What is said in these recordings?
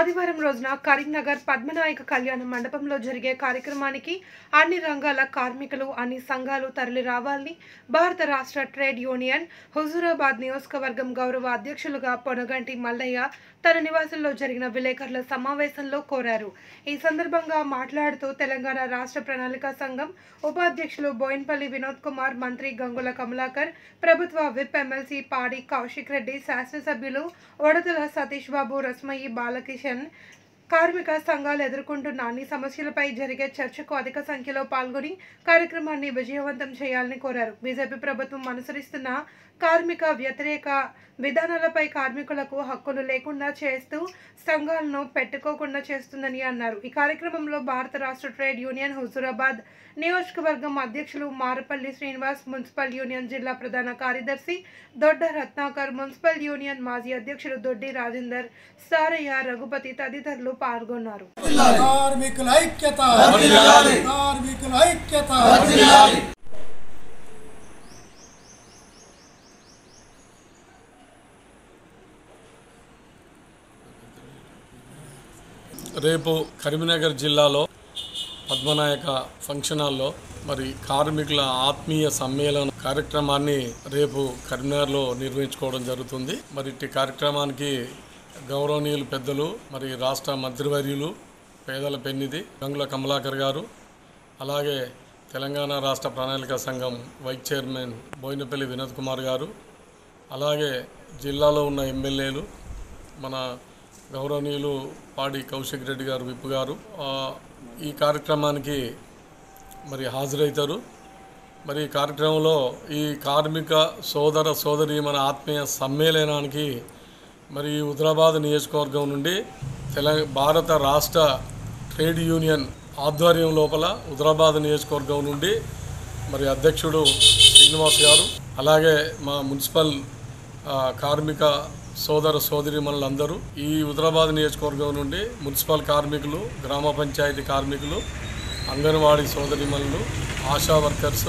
ఆదివారం రోజున కరీంనగర్ పద్మనాయక కళ్యాణ మండపంలో జరిగే కార్యక్రమానికి అన్ని రంగాల కార్మికులు అన్ని సంఘాలు తరలి రావాలని భారత రాష్ట్ర ట్రేడ్ యూనియన్ హుజూరాబాద్ నియోజకవర్గం గౌరవ అధ్యక్షులుగా పొనగంటి మల్లయ్య తన నివాసంలో జరిగిన విలేకరుల సమావేశంలో కోరారు ఈ సందర్భంగా మాట్లాడుతూ తెలంగాణ రాష్ట్ర ప్రణాళిక సంఘం ఉపాధ్యక్షులు బోయిన్పల్లి వినోద్ కుమార్ మంత్రి గంగుల కమలాకర్ ప్రభుత్వ విప్ ఎమ్మెల్సీ పాడి కౌశిక్ రెడ్డి శాసనసభ్యులు వడతల సతీష్ బాబు రస్మయి బాలకిషన్ కార్మిక సంఘాలు ఎదుర్కొంటున్న అన్ని సమస్యలపై జరిగే చర్చకు అధిక సంఖ్యలో పాల్గొని కార్యక్రమాన్ని విజయవంతం చేయాలని కోరారు బీజేపీ ప్రభుత్వం అనుసరిస్తున్న కార్మిక వ్యతిరేక విధానాలపై కార్మికులకు హక్కులు లేకుండా చేస్తూ సంఘాలను పెట్టుకోకుండా చేస్తుందని అన్నారు ఈ కార్యక్రమంలో భారత రాష్ట్ర ట్రేడ్ యూనియన్ హుజూరాబాద్ నియోజకవర్గం అధ్యక్షులు మారపల్లి శ్రీనివాస్ మున్సిపల్ యూనియన్ జిల్లా ప్రధాన కార్యదర్శి దొడ్డ రత్నాకర్ మున్సిపల్ యూనియన్ మాజీ అధ్యక్షులు దొడ్డి రాజేందర్ సారయ్య రఘుపతి తదితరులు పాల్గొన్నారు కార్మికుల ఐక్యత కార్మికుల ఐక్యత రేపు కరీంనగర్ జిల్లాలో పద్మనాయక ఫంక్షన్ హాల్లో మరి కార్మికుల ఆత్మీయ సమ్మేళన కార్యక్రమాన్ని రేపు కరీంనగర్లో నిర్వహించుకోవడం జరుగుతుంది మరి ఇట్టి కార్యక్రమానికి గౌరవనీయులు పెద్దలు మరి రాష్ట్ర మంత్రివర్యులు పేదల పెన్నిధి గంగుల కమలాకర్ గారు అలాగే తెలంగాణ రాష్ట్ర ప్రణాళిక సంఘం వైస్ చైర్మన్ బోయినపల్లి వినోద్ కుమార్ గారు అలాగే జిల్లాలో ఉన్న ఎమ్మెల్యేలు మన గౌరవనీయులు పాడి కౌశిక్ రెడ్డి గారు విప్పు గారు ఆ, ఈ కార్యక్రమానికి మరి హాజరవుతారు మరి ఈ కార్యక్రమంలో ఈ కార్మిక సోదర సోదరి మన ఆత్మీయ సమ్మేళనానికి మరి ఈ హుదరాబాద్ నియోజకవర్గం నుండి తెలంగాణ భారత రాష్ట్ర ట్రేడ్ యూనియన్ ఆధ్వర్యం లోపల హుదరాబాద్ నియోజకవర్గం నుండి మరి అధ్యక్షుడు శ్రీనివాస్ గారు అలాగే మా మున్సిపల్ ఆ, కార్మిక సోదర సోదరి అందరూ ఈ హుదరాబాద్ నియోజకవర్గం నుండి మున్సిపల్ కార్మికులు గ్రామ పంచాయతీ కార్మికులు అంగన్వాడీ సోదరిమణులు ఆశా వర్కర్స్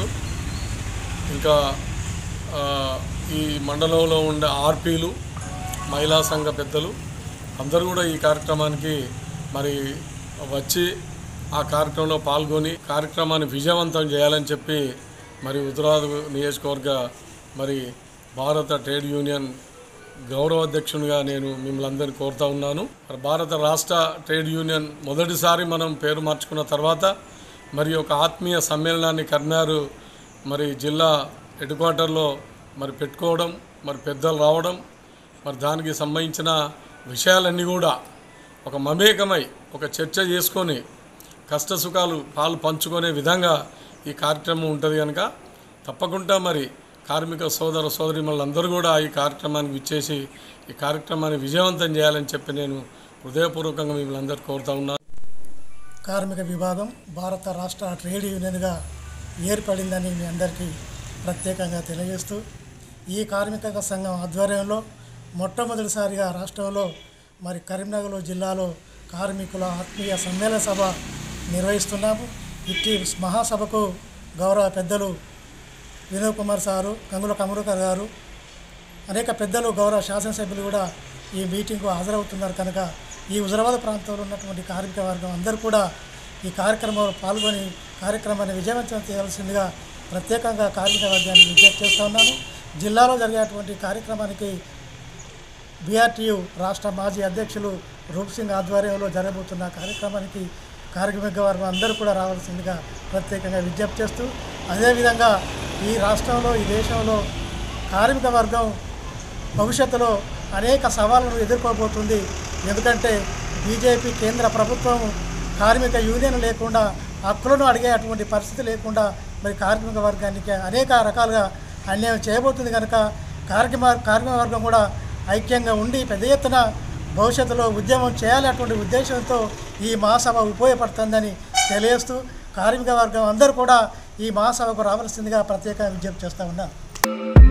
ఇంకా ఆ, ఈ మండలంలో ఉండే ఆర్పీలు మహిళా సంఘ పెద్దలు అందరూ కూడా ఈ కార్యక్రమానికి మరి వచ్చి ఆ కార్యక్రమంలో పాల్గొని కార్యక్రమాన్ని విజయవంతం చేయాలని చెప్పి మరి ఉత్తరాది నియోజకవర్గ మరి భారత ట్రేడ్ యూనియన్ గౌరవ అధ్యక్షునిగా నేను మిమ్మల్ని అందరినీ కోరుతా ఉన్నాను మరి భారత రాష్ట్ర ట్రేడ్ యూనియన్ మొదటిసారి మనం పేరు మార్చుకున్న తర్వాత మరి ఒక ఆత్మీయ సమ్మేళనాన్ని కర్నారు మరి జిల్లా హెడ్ క్వార్టర్లో మరి పెట్టుకోవడం మరి పెద్దలు రావడం మరి దానికి సంబంధించిన విషయాలన్నీ కూడా ఒక మమేకమై ఒక చర్చ చేసుకొని కష్ట సుఖాలు పాలు పంచుకునే విధంగా ఈ కార్యక్రమం ఉంటుంది కనుక తప్పకుండా మరి కార్మిక సోదర సోదరి అందరూ కూడా ఈ కార్యక్రమానికి విచ్చేసి ఈ కార్యక్రమాన్ని విజయవంతం చేయాలని చెప్పి నేను హృదయపూర్వకంగా మిమ్మల్ని అందరూ కోరుతా ఉన్నాను కార్మిక విభాగం భారత రాష్ట్ర ట్రేడ్ యూనియన్గా ఏర్పడిందని మీ అందరికీ ప్రత్యేకంగా తెలియజేస్తూ ఈ కార్మిక సంఘం ఆధ్వర్యంలో మొట్టమొదటిసారిగా రాష్ట్రంలో మరి కరీంనగర్ జిల్లాలో కార్మికుల ఆత్మీయ సమ్మేళన సభ నిర్వహిస్తున్నాము ఇట్టి మహాసభకు గౌరవ పెద్దలు వినోద్ కుమార్ సారు గంగుల కమరుకర్ గారు అనేక పెద్దలు గౌరవ శాసనసభ్యులు కూడా ఈ మీటింగ్కు హాజరవుతున్నారు కనుక ఈ హుజరాబాద్ ప్రాంతంలో ఉన్నటువంటి కార్మిక వర్గం అందరూ కూడా ఈ కార్యక్రమంలో పాల్గొని కార్యక్రమాన్ని విజయవంతం చేయాల్సిందిగా ప్రత్యేకంగా కార్మిక వర్గాన్ని విజ్ఞప్తి చేస్తూ ఉన్నాను జిల్లాలో జరిగేటువంటి కార్యక్రమానికి బీఆర్టీయు రాష్ట్ర మాజీ అధ్యక్షులు రూప్ సింగ్ ఆధ్వర్యంలో జరగబోతున్న కార్యక్రమానికి కార్మిక వర్గం అందరూ కూడా రావాల్సిందిగా ప్రత్యేకంగా విజ్ఞప్తి చేస్తూ అదేవిధంగా ఈ రాష్ట్రంలో ఈ దేశంలో కార్మిక వర్గం భవిష్యత్తులో అనేక సవాళ్ళను ఎదుర్కోబోతుంది ఎందుకంటే బీజేపీ కేంద్ర ప్రభుత్వం కార్మిక యూనియన్ లేకుండా హక్కులను అడిగే అటువంటి పరిస్థితి లేకుండా మరి కార్మిక వర్గానికి అనేక రకాలుగా అన్యాయం చేయబోతుంది కనుక కార్మిక కార్మిక వర్గం కూడా ఐక్యంగా ఉండి పెద్ద ఎత్తున భవిష్యత్తులో ఉద్యమం చేయాలి అటువంటి ఉద్దేశంతో ఈ మహాసభ ఉపయోగపడుతుందని తెలియజేస్తూ కార్మిక వర్గం అందరూ కూడా ఈ మహాసభకు రావాల్సిందిగా ప్రత్యేక విజ్ఞప్తి చేస్తూ ఉన్నాను